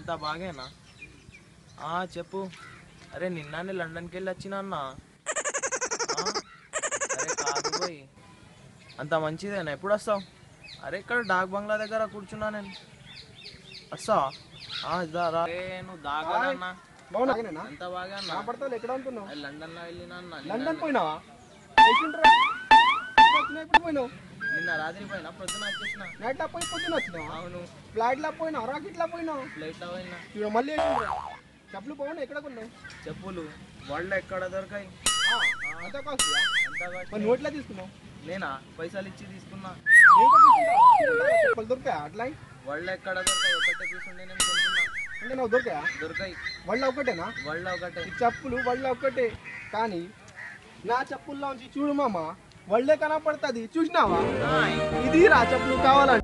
అంతా బాగేనా ఆ, చెప్పు అరే నిన్ననే లండన్కి వెళ్ళి వచ్చినా అన్న ఆ? అరే కాదు పోయి అంత మంచిదేనా ఎప్పుడు వస్తావు అరే ఇక్కడ డాక్ బంగ్లా దగ్గర కూర్చున్నా నేను వస్తావా ఆ, ఇదా రా. అరే నువ్వు దాగలన్నా బాగున్నా అంత బాగా అన్న పడతావు ఎక్కడ ఉంటున్నావు అది లండన్లో వెళ్ళినా అన్న లండన్ నిన్న- పోయినావా ఎట్లుంటారా? ఎప్పుడు వచ్చినావు? ఎప్పుడు పోయినావు నిన్న రాత్రి పోయినా పొద్దున వచ్చేసిన నైట్ లా పోయి పొద్దున వచ్చినావా అవును ఫ్లైట్ లా పోయినావు రాకెట్ లా పోయినావు ఫ్లైట్లో పోయినా చూడ మళ్ళీ ఎట్లుంటారా? చెప్పులు బాగున్నాయి ఎక్కడ కొన్నావు చెప్పులు వాళ్ళు ఎక్కడ దొరకాయి ఆ, అంత కాస్ట్ అంతా మరి కాస్ట్ నోట్లా తీసుకున్నావు నేనా పైసలు ఇచ్చి తీసుకున్నా నేను కూడా తీసుకుంటా. చెప్పులు దొరికాయా అట్లా వాళ్ళు ఎక్కడ దొరకాయి ఒకటే తీసుండే నేను కొంటున్నా అంటే నాకు దొరికాయా దొరకాయి వాళ్ళ ఒకటేనా వాళ్ళు ఒకటే ఈ చెప్పులు వాళ్ళ ఒక్కటే కానీ నా చెప్పుల్లోంచి చూడు మామ వాళ్ళే కనపడుతుంది చూసినావా ఇది రా చెప్పులు కావాలంటే